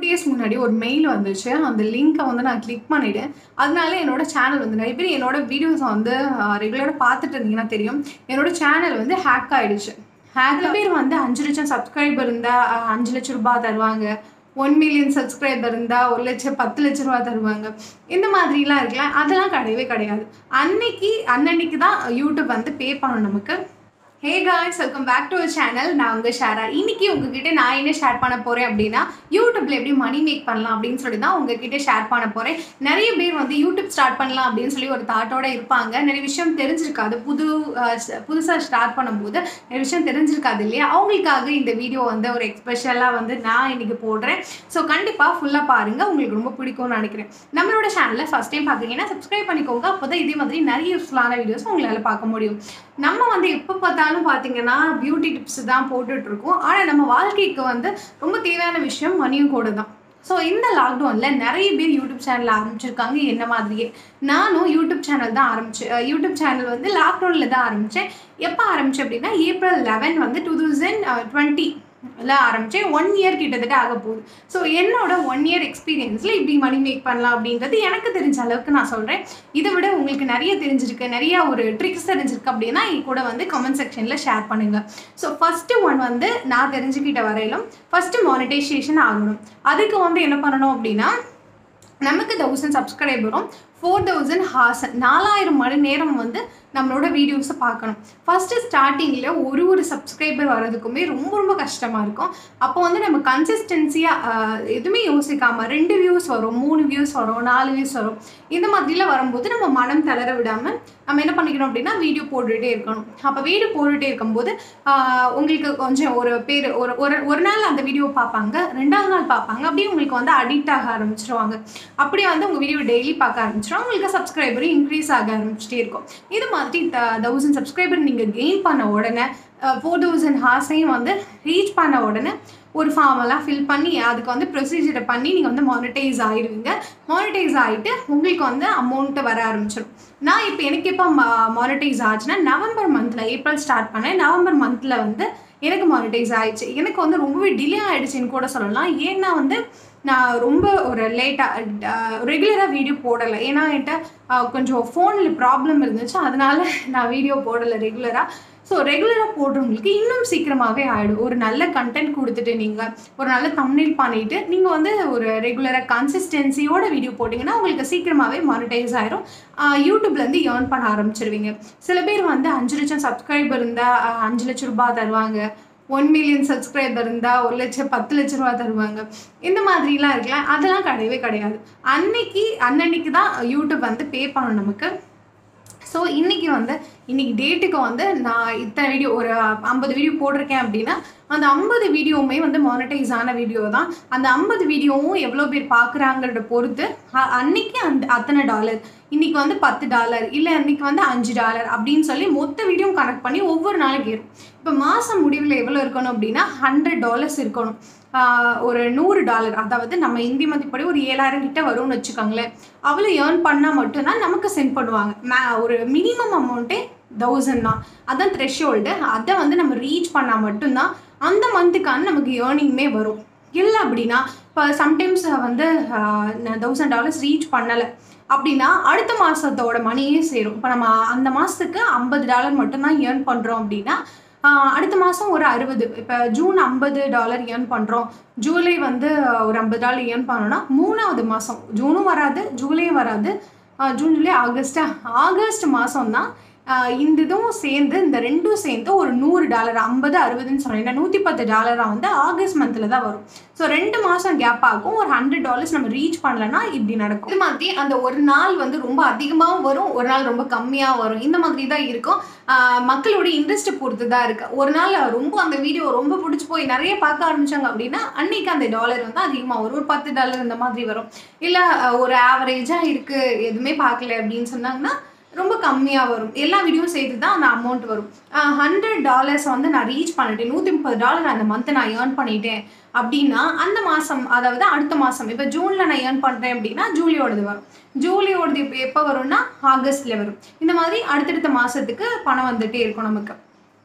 days முன்னாடி ஒரு mail வந்துச்சு அந்த லிங்க்கை வந்து நான் கிளிக் பண்ணிவிட்டேன் அதனால என்னோட சேனல் வந்து நிறைய பேர் என்னோட வீடியோஸை வந்து ரெகுலராக பார்த்துட்டு இருந்தீங்கன்னா தெரியும் என்னோட சேனல் வந்து ஹேக் ஆயிடுச்சு ஹேக்ல பேர் வந்து அஞ்சு லட்சம் சப்ஸ்கிரைபர் இருந்தால் அஞ்சு லட்சம் ரூபாய் தருவாங்க ஒன் மில்லியன் சப்ஸ்கிரைபர் இருந்தால் ஒரு லட்சம் பத்து லட்ச ரூபா தருவாங்க இந்த மாதிரிலாம் இருக்கலாம் அதெல்லாம் கிடையவே கிடையாது அன்னைக்கு அன்னன்னைக்கு தான் யூடியூப் வந்து பே பண்ணணும் நமக்கு hey guys welcome back to our channel நான் உங்கள் ஷேரா இன்னைக்கு உங்ககிட்ட நான் என்ன ஷேர் பண்ண போகிறேன் அப்படின்னா யூடியூப்ல எப்படி மணி மேக் பண்ணலாம் அப்படின்னு சொல்லி தான் உங்ககிட்ட ஷேர் பண்ண போகிறேன் நிறைய பேர் வந்து யூடியூப் ஸ்டார்ட் பண்ணலாம் அப்படின்னு சொல்லி ஒரு தாட்டோட இருப்பாங்க நிறைய விஷயம் தெரிஞ்சிருக்காது புது புதுசாக ஸ்டார்ட் பண்ணும்போது நிறைய விஷயம் தெரிஞ்சிருக்காது இல்லையா அவங்களுக்காக இந்த வீடியோ வந்து ஒரு எக்ஸ்பெஷலாக வந்து நான் இன்னைக்கு போடுறேன் ஸோ கண்டிப்பாக ஃபுல்லாக பாருங்கள் உங்களுக்கு ரொம்ப பிடிக்கும்னு நினைக்கிறேன் நம்மளோட சேனலில் ஃபஸ்ட் டைம் பார்க்குறீங்கன்னா சப்ஸ்கிரைப் பண்ணிக்கோங்க அப்போ தான் இதே மாதிரி நிறைய யூஸ்ஃபுல்லான வீடியோஸ் உங்களால் பார்க்க முடியும் நம்ம வந்து எப்போ பார்த்தாலும் பார்த்தீங்கன்னா பியூட்டி டிப்ஸ் தான் போட்டுட்டு இருக்கோம் ஆனால் நம்ம வாழ்க்கைக்கு வந்து ரொம்ப தேவையான விஷயம் மணியும் கூட தான் ஸோ இந்த லாக்டவுனில் நிறைய பேர் யூடியூப் சேனல் ஆரம்பிச்சிருக்காங்க என்ன மாதிரியே நானும் யூடியூப் சேனல் தான் ஆரம்பிச்சேன் யூடியூப் சேனல் வந்து லாக்டவுனில் தான் ஆரம்பித்தேன் எப்போ ஆரம்பித்தேன் அப்படின்னா ஏப்ரல் லெவன் வந்து டூ தௌசண்ட் டுவெண்ட்டி ஆரம்பித்தேன் ஒன் இயர் கிட்டத்தட்ட ஆக போகுது ஸோ என்னோட ஒன் இயர் எக்ஸ்பீரியன்ஸில் இப்படி மணி மேக் பண்ணலாம் அப்படின்றது எனக்கு தெரிஞ்ச அளவுக்கு நான் சொல்கிறேன் இதை விட உங்களுக்கு நிறைய தெரிஞ்சிருக்கு நிறைய ஒரு ட்ரிக்ஸ் தெரிஞ்சிருக்கு அப்படின்னா இது கூட வந்து கமெண்ட் செக்ஷனில் ஷேர் பண்ணுங்கள் ஸோ ஃபஸ்ட்டு ஒன் வந்து நான் தெரிஞ்சுக்கிட்ட வரையிலும் ஃபஸ்ட்டு மானிட்டைசேஷன் ஆகணும் அதுக்கு வந்து என்ன பண்ணணும் அப்படின்னா நமக்கு தௌசண்ட் சப்ஸ்கிரைபரும் ஃபோர் தௌசண்ட் ஹார்ஸ் நாலாயிரம் மணி நேரம் வந்து நம்மளோட வீடியோஸை பார்க்கணும் ஃபஸ்ட்டு ஸ்டார்டிங்கில் ஒரு ஒரு சப்ஸ்கிரைபர் வர்றதுக்குமே ரொம்ப ரொம்ப கஷ்டமாக இருக்கும் அப்போ வந்து நம்ம கன்சிஸ்டன்சியாக எதுவுமே யோசிக்காமல் ரெண்டு வியூஸ் வரும் மூணு வியூஸ் வரும் நாலு வியூஸ் வரும் இந்த மாதிரிலாம் வரும்போது நம்ம மனம் தளர விடாமல் நம்ம என்ன பண்ணிக்கணும் அப்படின்னா வீடியோ போட்டுகிட்டே இருக்கணும் அப்போ வீடியோ போட்டுகிட்டே இருக்கும்போது உங்களுக்கு கொஞ்சம் ஒரு பேர் ஒரு ஒரு ஒரு நாள் அந்த வீடியோ பார்ப்பாங்க ரெண்டாவது நாள் பார்ப்பாங்க அப்படியே உங்களுக்கு வந்து அடிக்ட் ஆக ஆரம்பிச்சிருவாங்க அப்படியே வந்து உங்கள் வீடியோ டெய்லி பார்க்க ஆரம்பிச்சிடும் உங்களுக்கு சப்ஸ்கிரைபரும் இன்க்ரீஸ் ஆக ஆரம்பிச்சிட்டே இருக்கும் இது மாதிரி த தௌசண்ட் சப்ஸ்கிரைபர் நீங்கள் கெயின் பண்ண உடனே ஃபோர் தௌசண்ட் ஹார்ஸையும் வந்து ரீச் பண்ண உடனே ஒரு ஃபார்மெல்லாம் ஃபில் பண்ணி அதுக்கு வந்து ப்ரொசீஜரை பண்ணி நீங்கள் வந்து மானிட்டைஸ் ஆகிடுவீங்க மானிட்டைஸ் ஆகிட்டு உங்களுக்கு வந்து அமௌண்ட்டு வர ஆரம்பிச்சிடும் நான் இப்போ எனக்கு எப்போ மானிட்டைஸ் ஆச்சுன்னா நவம்பர் மந்தில் ஏப்ரல் ஸ்டார்ட் பண்ணேன் நவம்பர் மந்தில் வந்து எனக்கு மானிட்டைஸ் ஆயிடுச்சு எனக்கு வந்து ரொம்பவே டிலே ஆகிடுச்சின்னு கூட சொல்லலாம் ஏன்னா வந்து நான் ரொம்ப ஒரு லேட்டாக ரெகுலராக வீடியோ போடலை ஏன்னா என்கிட்ட கொஞ்சம் ஃபோனில் ப்ராப்ளம் இருந்துச்சு அதனால நான் வீடியோ போடலை ரெகுலராக ஸோ ரெகுலராக போடுறவங்களுக்கு இன்னும் சீக்கிரமாகவே ஆகிடும் ஒரு நல்ல கண்டென்ட் கொடுத்துட்டு நீங்கள் ஒரு நல்ல தம்னில் பண்ணிவிட்டு நீங்கள் வந்து ஒரு ரெகுலராக கன்சிஸ்டன்சியோட வீடியோ போட்டிங்கன்னா உங்களுக்கு சீக்கிரமாகவே மானிட்டைஸ் ஆயிரும் யூடியூப்லேருந்து ஏர்ன் பண்ண ஆரம்பிச்சிருவீங்க சில பேர் வந்து அஞ்சு லட்சம் சப்ஸ்கிரைபர் இருந்தால் அஞ்சு லட்சம் ரூபாய் தருவாங்க ஒன் மில்லியன் சப்ஸ்கிரைபர் இருந்தால் ஒரு லட்சம் பத்து லட்ச ரூபா தருவாங்க இந்த மாதிரிலாம் இருக்கலாம் அதெல்லாம் கிடையவே கிடையாது அன்னைக்கு அன்னன்னைக்கு தான் யூடியூப் வந்து பே பண்ணணும் நமக்கு ஸோ இன்றைக்கி வந்து இன்றைக்கி டேட்டுக்கு வந்து நான் இத்தனை வீடியோ ஒரு ஐம்பது வீடியோ போட்டிருக்கேன் அப்படின்னா அந்த ஐம்பது வீடியோவுமே வந்து மானிட்டைஸ் ஆன வீடியோ தான் அந்த ஐம்பது வீடியோவும் எவ்வளோ பேர் பார்க்குறாங்கிறத பொறுத்து அன்னைக்கு அந்த அத்தனை டாலர் இன்றைக்கி வந்து பத்து டாலர் இல்லை அன்றைக்கி வந்து அஞ்சு டாலர் அப்படின்னு சொல்லி மொத்த வீடியோ கனெக்ட் பண்ணி ஒவ்வொரு நாளைக்கு ஏறும் இப்போ மாதம் முடிவில் எவ்வளோ இருக்கணும் அப்படின்னா ஹண்ட்ரட் டாலர்ஸ் இருக்கணும் ஒரு நூறு டாலர் அதாவது நம்ம இந்தி மதிப்படி ஒரு ஏழாயிரம் கிட்ட வரும்னு வச்சுக்கோங்களேன் அவ்வளோ ஏர்ன் பண்ணால் மட்டும்தான் நமக்கு சென்ட் பண்ணுவாங்க மே ஒரு மினிமம் அமௌண்ட்டே தௌசண்ட் தான் அதான் த்ரெஷ்ஹோல்டு அதை வந்து நம்ம ரீச் பண்ணால் மட்டும்தான் அந்த மந்த்துக்கான நமக்கு ஏர்னிங்குமே வரும் இல்லை அப்படின்னா இப்போ சம்டைம்ஸ் வந்து தௌசண்ட் டாலர்ஸ் ரீச் பண்ணலை அப்படின்னா அடுத்த மாதத்தோட மணியே சேரும் இப்போ நம்ம அந்த மாதத்துக்கு ஐம்பது டாலர் மட்டும்தான் ஏர்ன் பண்ணுறோம் அப்படின்னா அடுத்த மாதம் ஒரு அறுபது இப்போ ஜூன் ஐம்பது டாலர் ஏர்ன் பண்ணுறோம் ஜூலை வந்து ஒரு ஐம்பது டாலர் ஏர்ன் பண்ணோன்னா மூணாவது மாதம் ஜூனும் வராது ஜூலையும் வராது ஜூன் ஜூலை ஆகஸ்டா ஆகஸ்ட் மாதம் தான் இந்த இதுவும் சேர்ந்து இந்த ரெண்டும் சேர்ந்து ஒரு நூறு டாலர் ஐம்பது அறுபதுன்னு சொன்னேன் நூற்றி பத்து டாலராக வந்து ஆகஸ்ட் மந்தில் தான் வரும் ஸோ ரெண்டு மாதம் கேப் ஆகும் ஒரு ஹண்ட்ரட் டாலர்ஸ் நம்ம ரீச் பண்ணலன்னா இப்படி நடக்கும் இது மாதிரி அந்த ஒரு நாள் வந்து ரொம்ப அதிகமாகவும் வரும் ஒரு நாள் ரொம்ப கம்மியாக வரும் இந்த மாதிரி தான் இருக்கும் மக்களோட இன்ட்ரெஸ்ட்டை பொறுத்து தான் இருக்குது ஒரு நாள் ரொம்ப அந்த வீடியோ ரொம்ப பிடிச்சி போய் நிறைய பார்க்க ஆரம்பிச்சாங்க அப்படின்னா அன்னைக்கு அந்த டாலர் வந்து அதிகமாக வரும் ஒரு பத்து டாலர் இந்த மாதிரி வரும் இல்லை ஒரு ஆவரேஜாக இருக்குது எதுவுமே பார்க்கல அப்படின்னு சொன்னாங்கன்னா ரொம்ப கம்மியாக வரும் எல்லா வீடியோவும் சேர்த்து தான் அந்த அமௌண்ட் வரும் ஹண்ட்ரட் டாலர்ஸ் வந்து நான் ரீச் பண்ணிட்டேன் நூற்றி முப்பது டாலர் அந்த மந்த்தை நான் ஏர்ன் பண்ணிட்டேன் அப்படின்னா அந்த மாதம் அதாவது அடுத்த மாதம் இப்போ ஜூனில் நான் ஏர்ன் பண்ணுறேன் அப்படின்னா ஜூலியோடது வரும் ஜூலியோடது இப்போ எப்போ வரும்னா ஆகஸ்டில் வரும் இந்த மாதிரி அடுத்தடுத்த மாதத்துக்கு பணம் வந்துகிட்டே இருக்கும் நமக்கு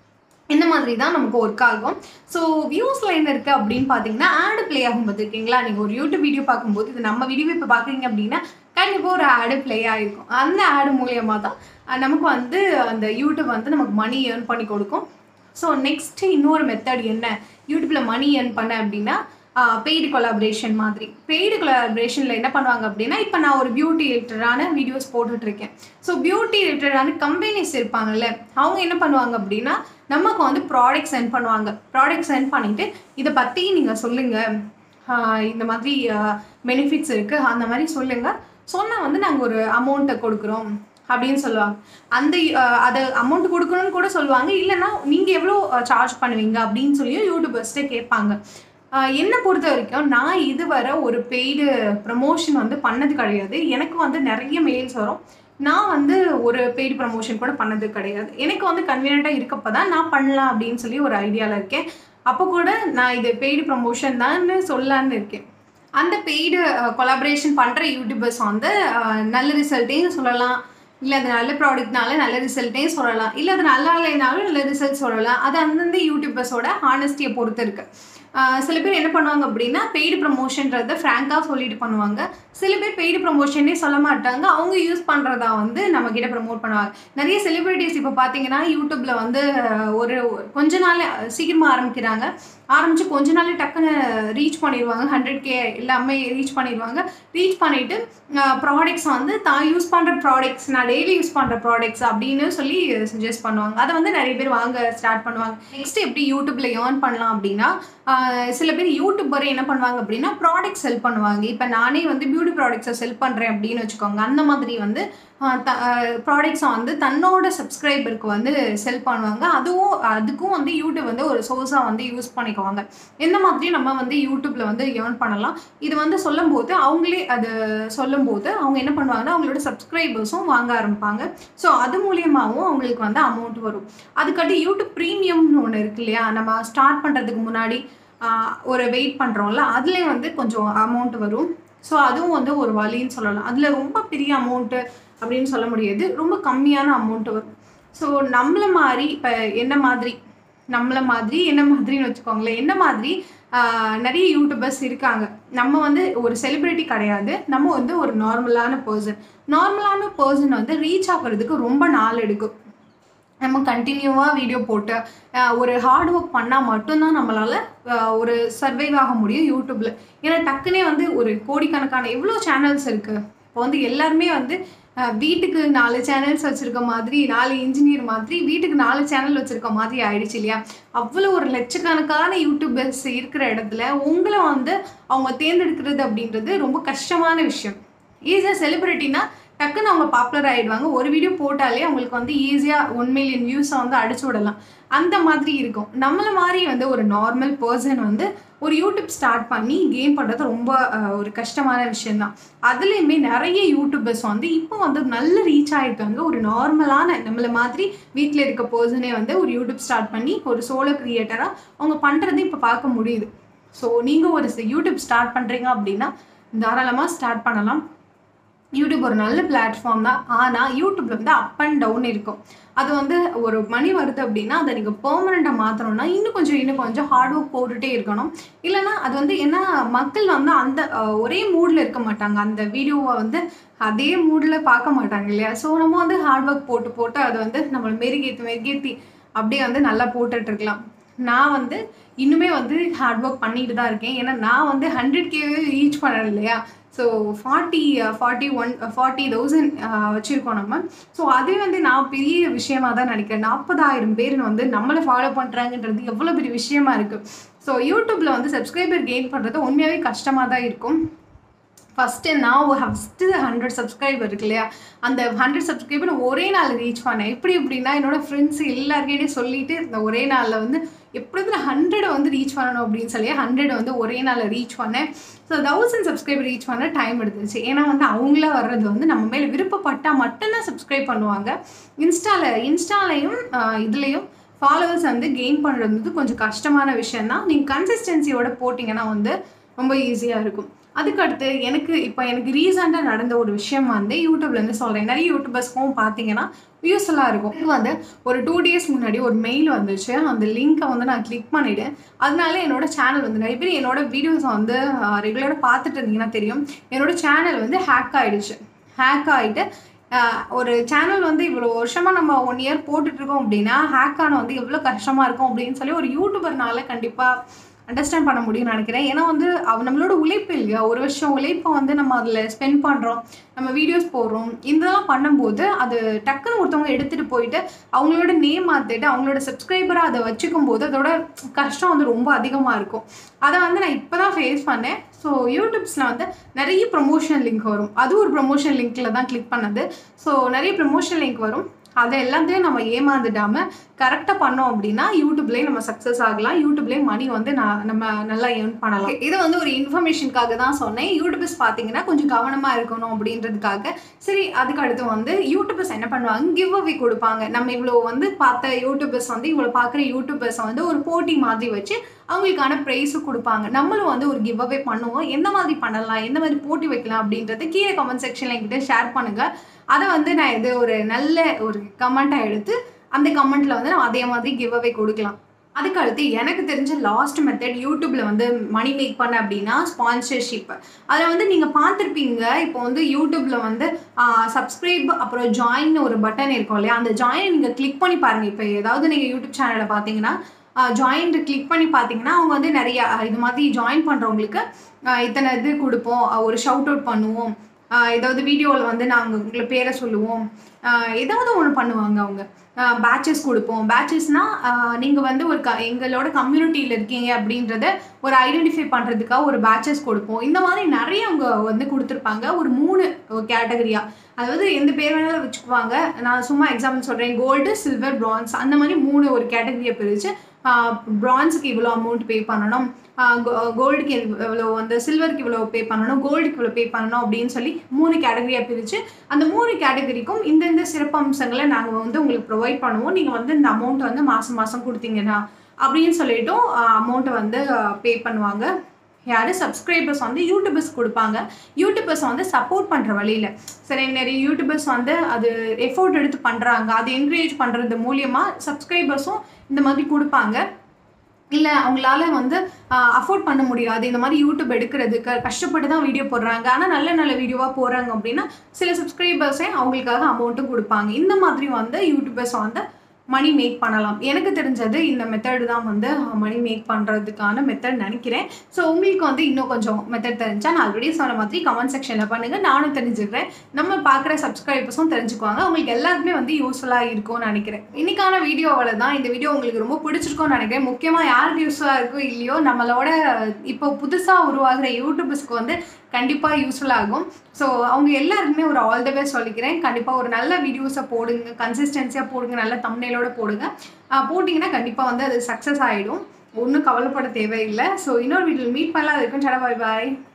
இந்த மாதிரி தான் நமக்கு ஒர்க் ஆகும் ஸோ வியூஸில் என்ன இருக்குது அப்படின்னு பார்த்தீங்கன்னா ஆடு ப்ளே ஆகும் பார்த்துருக்கீங்களா நீங்கள் ஒரு யூடியூப் வீடியோ பார்க்கும்போது இது நம்ம வீடியோ இப்போ பார்க்குறீங்க அப்படின்னா கண்டிப்பாக ஒரு ஆடு ப்ளே ஆகிருக்கும் அந்த ஆடு மூலியமாக தான் அஹ், நமக்கு வந்து அந்த யூடியூப் வந்து நமக்கு மணி ஏர்ன் பண்ணி கொடுக்கும் ஸோ நெக்ஸ்ட்டு இன்னொரு மெத்தட் என்ன யூடியூப்பில் மணி ஏர்ன் பண்ண அப்படின்னா பெய்டு கொலாபரேஷன் மாதிரி பெய்டு கொலாபரேஷனில் என்ன பண்ணுவாங்க அப்படின்னா இப்போ நான் ஒரு பியூட்டி ரிலேட்டடான வீடியோஸ் போட்டுட்ருக்கேன் ஸோ பியூட்டி ரிலேட்டடான கம்பெனிஸ் இருப்பாங்கல்ல அவங்க என்ன பண்ணுவாங்க அப்படின்னா நமக்கு வந்து ப்ராடக்ட் சென்ட் பண்ணுவாங்க ப்ராடக்ட் சென்ட் பண்ணிவிட்டு இதை பற்றி நீங்கள் சொல்லுங்கள் இந்த மாதிரி பெனிஃபிட்ஸ் இருக்குது அந்த மாதிரி சொல்லுங்கள் சொன்னால் வந்து நாங்கள் ஒரு அமௌண்ட்டை கொடுக்குறோம் அப்படின்னு சொல்லுவாங்க அந்த அஹ், அதை அமௌண்ட் கொடுக்கணும்னு கூட சொல்லுவாங்க இல்லைன்னா நீங்கள் எவ்வளோ சார்ஜ் பண்ணுவீங்க அப்படின்னு சொல்லியும் யூடியூபர்ஸ்ட்டே கேட்பாங்க அஹ், என்னை பொறுத்த வரைக்கும் நான் இதுவரை ஒரு பெய்டு ப்ரமோஷன் வந்து பண்ணது கிடையாது எனக்கு வந்து நிறைய மெயில்ஸ் வரும் நான் வந்து ஒரு பெய்டு ப்ரமோஷன் கூட பண்ணது கிடையாது எனக்கு வந்து கன்வீனியண்ட்டாக இருக்கப்போ தான் நான் பண்ணலாம் அப்படின்னு சொல்லி ஒரு ஐடியாவில் இருக்கேன் அப்போ கூட நான் இது பெய்டு ப்ரமோஷன் தான்னு சொல்லலான்னு இருக்கேன் அந்த பெய்டு கொலாபரேஷன் பண்ணுற யூடியூபர்ஸ் வந்து அஹ், நல்ல ரிசல்ட்டையும் சொல்லலாம் இல்லை அது நல்ல ப்ராடக்ட்னால நல்ல ரிசல்ட்டையும் சொல்லலாம் இல்லை அது நல்லா இல்லைனாலும் நல்ல ரிசல்ட் சொல்லலாம் அது அந்தந்த யூடியூபர்ஸோட ஹானஸ்டியை பொறுத்து இருக்கு ஆஹ் சில பேர் என்ன பண்ணுவாங்க அப்படின்னா பெய்டு ப்ரமோஷன்றத ஃப்ராங்காக சொல்லிட்டு பண்ணுவாங்க சில பேர் பெய்டு ப்ரமோஷனே சொல்ல மாட்டாங்க அவங்க யூஸ் பண்ணுறதா வந்து நம்ம கிட்ட ப்ரமோட் பண்ணுவாங்க நிறைய செலிபிரிட்டிஸ் இப்போ பார்த்தீங்கன்னா யூடியூப்பில் வந்து ஆஹ் ஒரு கொஞ்ச நாள் சீக்கிரமாக ஆரம்பிக்கிறாங்க ஆரம்பித்து கொஞ்ச நாள் டக்குன்னு ரீச் பண்ணிடுவாங்க ஹண்ட்ரட் கே எல்லாமே ரீச் பண்ணிடுவாங்க ரீச் பண்ணிவிட்டு ப்ராடக்ட்ஸ் வந்து தான் யூஸ் பண்ணுற ப்ராடக்ட்ஸ் நான் டெய்லி யூஸ் பண்ணுற ப்ராடக்ட்ஸ் அப்படின்னு சொல்லி சஜஸ்ட் பண்ணுவாங்க அதை வந்து நிறைய பேர் வாங்க ஸ்டார்ட் பண்ணுவாங்க நெக்ஸ்ட் எப்படி யூடியூப்பில் ஏர்ன் பண்ணலாம் அப்படின்னா ஆஹ் சில பேர் யூடியூபர் என்ன பண்ணுவாங்க அப்படின்னா ப்ராடக்ட் செல் பண்ணுவாங்க இப்போ நானே வந்து பியூட்டி ப்ராடக்ட்ஸை செல் பண்ணுறேன் அப்படின்னு வச்சுக்கோங்க அந்த மாதிரி வந்து ப்ராடக்ட்ஸை வந்து தன்னோட சப்ஸ்கிரைபருக்கு வந்து செல் பண்ணுவாங்க அதுவும் அதுக்கும் வந்து யூடியூப் வந்து ஒரு சோர்ஸாக வந்து யூஸ் பண்ணிக்குவாங்க இந்த மாதிரி நம்ம வந்து யூடியூப்பில் வந்து ஏர்ன் பண்ணலாம் இது வந்து சொல்லும்போது அவங்களே அது சொல்லும்போது அவங்க என்ன பண்ணுவாங்கன்னா அவங்களோட சப்ஸ்கிரைபர்ஸும் வாங்க ஆரம்பிப்பாங்க ஸோ அது மூலியமாகவும் அவங்களுக்கு வந்து அமௌண்ட் வரும் அதுக்காட்டி யூடியூப் ப்ரீமியம்னு ஒன்று இருக்கு இல்லையா நம்ம ஸ்டார்ட் பண்ணுறதுக்கு முன்னாடி ஆஹ், ஒரு வெயிட் பண்ணுறோம்ல அதுலேயே வந்து கொஞ்சம் அமௌண்ட் வரும் ஸோ அதுவும் வந்து ஒரு வழின்னு சொல்லலாம் அதில் ரொம்ப பெரிய அமௌண்ட்டு அப்படின்னு சொல்ல முடியாது ரொம்ப கம்மியான அமௌண்ட் வரும் ஸோ நம்மள மாதிரி இப்போ என்ன மாதிரி நம்மள மாதிரி என்ன மாதிரின்னு வச்சுக்கோங்களேன் என்ன மாதிரி ஆஹ், நிறைய யூடியூபர்ஸ் இருக்காங்க நம்ம வந்து ஒரு செலிப்ரிட்டி கிடையாது நம்ம வந்து ஒரு நார்மலான பர்சன் நார்மலான பர்சன் வந்து ரீச் ஆகிறதுக்கு ரொம்ப நாள் எடுக்கும் நம்ம கண்டினியூவாக வீடியோ போட்டு ஆஹ், ஒரு ஹார்ட் ஒர்க் பண்ணால் மட்டும்தான் நம்மளால் ஒரு சர்வைவ் ஆக முடியும் யூடியூப்பில் ஏன்னா டக்குனே வந்து ஒரு கோடிக்கணக்கான எவ்வளோ சேனல்ஸ் இருக்குது இப்போ வந்து எல்லாருமே வந்து ஆஹ், வீட்டுக்கு நாலு சேனல்ஸ் வச்சுருக்க மாதிரி நாலு இன்ஜினியர் மாதிரி வீட்டுக்கு நாலு சேனல் வச்சுருக்க மாதிரி ஆயிடுச்சு இல்லையா அவ்வளோ ஒரு லட்சக்கணக்கான யூடியூபர்ஸ் இருக்கிற இடத்துல உங்களை வந்து அவங்க தேர்ந்தெடுக்கிறது அப்படின்றது ரொம்ப கஷ்டமான விஷயம் ஈஸியாக செலிப்ரிட்டினா டக்குன்னு அவங்க பாப்புலர் ஆகிடுவாங்க ஒரு வீடியோ போட்டாலே அவங்களுக்கு வந்து ஈஸியாக ஒன் மில்லியன் வியூஸை வந்து அடிச்சு விடலாம் அந்த மாதிரி இருக்கும் நம்மள மாதிரி வந்து ஒரு நார்மல் பர்சன் வந்து ஒரு யூடியூப் ஸ்டார்ட் பண்ணி கெயின் பண்ணுறது ரொம்ப அஹ், ஒரு கஷ்டமான விஷயம்தான் அதுலேயுமே நிறைய யூடியூபர்ஸ் வந்து இப்போ வந்து நல்ல ரீச் ஆகிருக்காங்க ஒரு நார்மலான நம்மள மாதிரி வீட்டில் இருக்க பர்சனே வந்து ஒரு யூடியூப் ஸ்டார்ட் பண்ணி ஒரு சோலோ க்ரியேட்டராக அவங்க பண்ணுறது இப்போ பார்க்க முடியுது ஸோ நீங்கள் ஒரு யூடியூப் ஸ்டார்ட் பண்ணுறீங்க அப்படின்னா தாராளமாக ஸ்டார்ட் பண்ணலாம் யூடியூப் ஒரு நல்ல பிளாட்ஃபார்ம் தான் ஆனால் யூடியூப்ல வந்து அப் அண்ட் டவுன் இருக்கும் அது வந்து ஒரு மணி வருது அப்படின்னா அதை நீங்கள் பெர்மனெண்ட்டாக மாற்றணும்னா இன்னும் கொஞ்சம் இன்னும் கொஞ்சம் ஹார்ட் ஒர்க் போட்டுகிட்டே இருக்கணும் இல்லைன்னா அது வந்து என்ன மக்கள் வந்து அந்த அஹ், ஒரே மூடில் இருக்க மாட்டாங்க அந்த வீடியோவை வந்து அதே மூடில் பார்க்க மாட்டாங்க இல்லையா ஸோ நம்ம வந்து ஹார்ட் ஒர்க் போட்டு போட்டு அதை வந்து நம்மளை மெருகேற்றி மெருகேற்றி அப்படியே வந்து நல்லா போட்டுட்டு இருக்கலாம் நான் வந்து இன்னுமே வந்து ஹார்ட் ஒர்க் பண்ணிட்டு தான் இருக்கேன் ஏன்னா நான் வந்து ஹண்ட்ரட் கேவே ரீச் பண்ணல இல்லையா so forty forty one forty thousand வச்சுருக்கோம் நம்ம ஸோ அதே வந்து நான் பெரிய விஷயமா தான் நினைக்கிறேன் நாற்பதாயிரம் பேர் வந்து நம்மளை ஃபாலோ பண்ணுறாங்கன்றது எவ்வளோ பெரிய விஷயமா இருக்குது ஸோ யூடியூப்பில் வந்து சப்ஸ்கிரைபர் கெயின் பண்ணுறது உண்மையாகவே கஷ்டமாக தான் இருக்கும் ஃபஸ்ட்டு நான் ஃபஸ்ட்டு ஹண்ட்ரட் சப்ஸ்கிரைபர் இருக்கு இல்லையா அந்த ஹண்ட்ரட் சப்ஸ்கிரைபர் ஒரே நாள் ரீச் பண்ணேன் எப்படி எப்படின்னா என்னோட ஃப்ரெண்ட்ஸ் எல்லாருக்கிட்டையும் சொல்லிட்டு இந்த ஒரே நாளில் வந்து எப்படி நான் ஹண்ட்ரட் வந்து ரீச் பண்ணணும் அப்படின்னு சொல்லி ஹண்ட்ரட் வந்து ஒரே நாளில் ரீச் பண்ணேன் ஸோ தௌசண்ட் சப்ஸ்கிரைபர் ரீச் பண்ண டைம் எடுத்துச்சு ஏன்னா வந்து அவங்கள வர்றது வந்து நம்ம மேலே விருப்பப்பட்டால் மட்டும்தான் சப்ஸ்கிரைப் பண்ணுவாங்க இன்ஸ்டாவில் இன்ஸ்டாலையும் இதுலேயும் ஃபாலோவர்ஸ் வந்து கெயின் பண்ணுறது வந்து கொஞ்சம் கஷ்டமான விஷயம் தான் நீங்கள் கன்சிஸ்டன்சியோட போட்டிங்கன்னா வந்து ரொம்ப ஈஸியாக இருக்கும் அதுக்கடுத்து எனக்கு இப்போ எனக்கு ரீசெண்டாக நடந்த ஒரு விஷயம் வந்து யூடியூப்லேருந்து சொல்கிறேன் நிறைய யூடியூபர்ஸ்க்கும் பார்த்தீங்கன்னா யூஸ்ஃபுல்லாக இருக்கும் இது வந்து ஒரு டூ டேஸ் முன்னாடி ஒரு மெயில் வந்துச்சு அந்த லிங்க்கை வந்து நான் கிளிக் பண்ணிவிட்டேன் அதனால என்னோட சேனல் வந்து நிறைய பேர் என்னோட வீடியோஸை வந்து ரெகுலராக பார்த்துட்டு இருந்தீங்கன்னா தெரியும் என்னோட சேனல் வந்து ஹேக் ஆகிடுச்சு ஹேக் ஆகிட்டு ஒரு சேனல் வந்து இவ்வளோ வருஷமாக நம்ம ஒன் இயர் போட்டுட்ருக்கோம் அப்படின்னா ஹேக் ஆன வந்து எவ்வளோ கஷ்டமாக இருக்கும் அப்படின்னு சொல்லி ஒரு யூடியூபர்னால கண்டிப்பாக அண்டர்ஸ்டாண்ட் பண்ண முடியும்னு நினைக்கிறேன் ஏன்னா வந்து அவ நம்மளோட உழைப்பு இல்லையா ஒரு வருஷம் உழைப்பை வந்து நம்ம அதில் ஸ்பெண்ட் பண்ணுறோம் நம்ம வீடியோஸ் போடுறோம் இதெல்லாம் பண்ணும்போது அது டக்குன்னு ஒருத்தவங்க எடுத்துகிட்டு போயிட்டு அவங்களோட நேம் மாற்றிட்டு அவங்களோட சப்ஸ்கிரைபராக அதை வச்சுக்கும் போது அதோட கஷ்டம் வந்து ரொம்ப அதிகமாக இருக்கும் அதை வந்து நான் இப்போ தான் ஃபேஸ் பண்ணேன் ஸோ யூடியூப்ஸில் வந்து நிறைய ப்ரொமோஷன் லிங்க் வரும் அது ஒரு ப்ரொமோஷன் லிங்க்கில் தான் கிளிக் பண்ணது ஸோ நிறைய ப்ரொமோஷன் லிங்க் வரும் அதை எல்லாத்தையும் நம்ம ஏமாந்துடாமல் கரெக்டாக பண்ணோம் அப்படின்னா யூடியூப்லேயே நம்ம சக்ஸஸ் ஆகலாம் யூடியூப்லேயே மணி வந்து நான் நம்ம நல்லா ஏர்ன் பண்ணலாம் இது வந்து ஒரு இன்ஃபர்மேஷனுக்காக தான் சொன்னேன் யூடியூபர்ஸ் பார்த்தீங்கன்னா கொஞ்சம் கவனமாக இருக்கணும் அப்படின்றதுக்காக சரி அதுக்கு அடுத்து வந்து யூடியூபர்ஸ் என்ன பண்ணுவாங்க கிவ் அவே கொடுப்பாங்க நம்ம இவ்வளோ வந்து பார்த்த யூடியூபர்ஸ் வந்து இவ்வளோ பார்க்குற யூடியூபர்ஸை வந்து ஒரு போட்டி மாதிரி வச்சு அவங்களுக்கான ப்ரைஸும் கொடுப்பாங்க நம்மளும் வந்து ஒரு கிவ் அவே பண்ணுவோம் எந்த மாதிரி பண்ணலாம் எந்த மாதிரி போட்டி வைக்கலாம் அப்படின்றது கீழே கமெண்ட் செக்ஷனில் என்கிட்ட ஷேர் பண்ணுங்கள் அதை வந்து நான் இது ஒரு நல்ல ஒரு கமெண்ட்டாக எடுத்து அந்த கமெண்ட்டில் வந்து நான் அதே மாதிரி கிவ் அவே கொடுக்கலாம் அதுக்கு அடுத்து எனக்கு தெரிஞ்ச லாஸ்ட் மெத்தட் யூடியூப்பில் வந்து மணி மேக் பண்ண அப்படின்னா ஸ்பான்சர்ஷிப் அதில் வந்து நீங்கள் பார்த்துருப்பீங்க இப்போ வந்து யூடியூப்பில் வந்து சப்ஸ்கிரைப் அப்புறம் ஜாயின் ஒரு பட்டன் இருக்கும் இல்லையா அந்த ஜாயின் நீங்கள் கிளிக் பண்ணி பாருங்கள் இப்போ ஏதாவது நீங்கள் யூடியூப் சேனலை பார்த்தீங்கன்னா ஜாயின் கிளிக் பண்ணி பார்த்தீங்கன்னா அவங்க வந்து நிறைய இது மாதிரி ஜாயின் பண்ணுறவங்களுக்கு இத்தனை இது கொடுப்போம் ஒரு ஷவுட் அவுட் பண்ணுவோம் ஏதாவது வீடியோவில் வந்து நாங்கள் உங்களை பேரை சொல்லுவோம் ஏதாவது ஒன்று பண்ணுவாங்க அவங்க பேட்சஸ் கொடுப்போம் பேட்சஸ்னால் நீங்கள் வந்து ஒரு க எங்களோட கம்யூனிட்டியில் இருக்கீங்க அப்படின்றத ஒரு ஐடென்டிஃபை பண்ணுறதுக்காக ஒரு பேட்சஸ் கொடுப்போம் இந்த மாதிரி நிறைய அவங்க வந்து கொடுத்துருப்பாங்க ஒரு மூணு கேட்டகரியாக அதாவது எந்த பேர் வேணாலும் வச்சுக்குவாங்க நான் சும்மா எக்ஸாம்பிள் சொல்கிறேன் கோல்டு சில்வர் ப்ரான்ஸ் அந்த மாதிரி மூணு ஒரு கேட்டகரியை பிரித்து ப்ரான்ஸுக்கு இவ்வளோ அமௌண்ட் பே பண்ணணும் கோல்டுக்கு இவ்வளோ வந்து சில்வருக்கு இவ்வளோ பே பண்ணணும் கோல்டுக்கு இவ்வளோ பே பண்ணணும் அப்படின்னு சொல்லி மூணு கேட்டகரியாக பிரித்து அந்த மூணு கேட்டகரிக்கும் இந்தந்த சிறப்பம்சங்களை நாங்கள் வந்து உங்களுக்கு ப்ரொவைட் பண்ணுவோம் நீங்கள் வந்து இந்த அமௌண்ட் வந்து மாதம் மாதம் கொடுத்தீங்கன்னா அப்படின்னு சொல்லிட்டும் அமௌண்ட்டை வந்து பே பண்ணுவாங்க யார் சப்ஸ்கிரைபர்ஸ் வந்து யூடியூபர்ஸ் கொடுப்பாங்க யூடியூபர்ஸ் வந்து சப்போர்ட் பண்ணுற வழியில் சரி நிறைய யூடியூபர்ஸ் வந்து அது எஃபோர்ட் எடுத்து பண்ணுறாங்க அது என்கரேஜ் பண்ணுறது மூலியமாக சப்ஸ்கிரைபர்ஸும் இந்த மாதிரி கொடுப்பாங்க இல்லை அவங்களால வந்து அஃபோர்ட் பண்ண முடியாது இந்த மாதிரி யூடியூப் எடுக்கிறதுக்கு கஷ்டப்பட்டு தான் வீடியோ போடுறாங்க ஆனால் நல்ல நல்ல வீடியோவாக போடுறாங்க அப்படின்னா சில சப்ஸ்கிரைபர்ஸே அவங்களுக்காக அமௌண்ட்டும் கொடுப்பாங்க இந்த மாதிரி வந்து யூடியூபர்ஸ் வந்து மணி மேக் பண்ணலாம் எனக்கு தெரிஞ்சது இந்த மெத்தடு தான் வந்து மணி மேக் பண்ணுறதுக்கான மெத்தட் நினைக்கிறேன் ஸோ உங்களுக்கு வந்து இன்னும் கொஞ்சம் மெத்தட் தெரிஞ்சா நான் ஆல்ரெடி சொன்ன மாதிரி கமெண்ட் செக்ஷனில் பண்ணுங்கள் நானும் தெரிஞ்சுக்கிறேன் நம்ம பார்க்குற சப்ஸ்கிரைபர்ஸும் தெரிஞ்சுக்குவாங்க உங்களுக்கு எல்லாருக்குமே வந்து யூஸ்ஃபுல்லாக இருக்கும்னு நினைக்கிறேன் இன்னைக்கான வீடியோவில் தான் இந்த வீடியோ உங்களுக்கு ரொம்ப பிடிச்சிருக்கும்னு நினைக்கிறேன் முக்கியமாக யாருக்கு யூஸ்ஃபுல்லாக இருக்கோ இல்லையோ நம்மளோட இப்போ புதுசாக உருவாகிற யூடியூபர்ஸ்க்கு வந்து கண்டிப்பாக யூஸ்ஃபுல் ஆகும் ஸோ அவங்க எல்லாருக்குமே ஒரு ஆல் த பெஸ்ட் சொல்லிக்கிறேன் கண்டிப்பாக ஒரு நல்ல வீடியோஸை போடுங்க கன்சிஸ்டன்சியாக போடுங்க நல்ல தம்னையிலோட போடுங்க போட்டிங்கன்னா கண்டிப்பாக வந்து அது சக்ஸஸ் ஆகிடும் ஒன்றும் கவலைப்பட தேவையில்லை ஸோ இன்னொரு வீடியோவில் மீட் பண்ணலாம் அது இருக்கும் சடா பாய் பாய்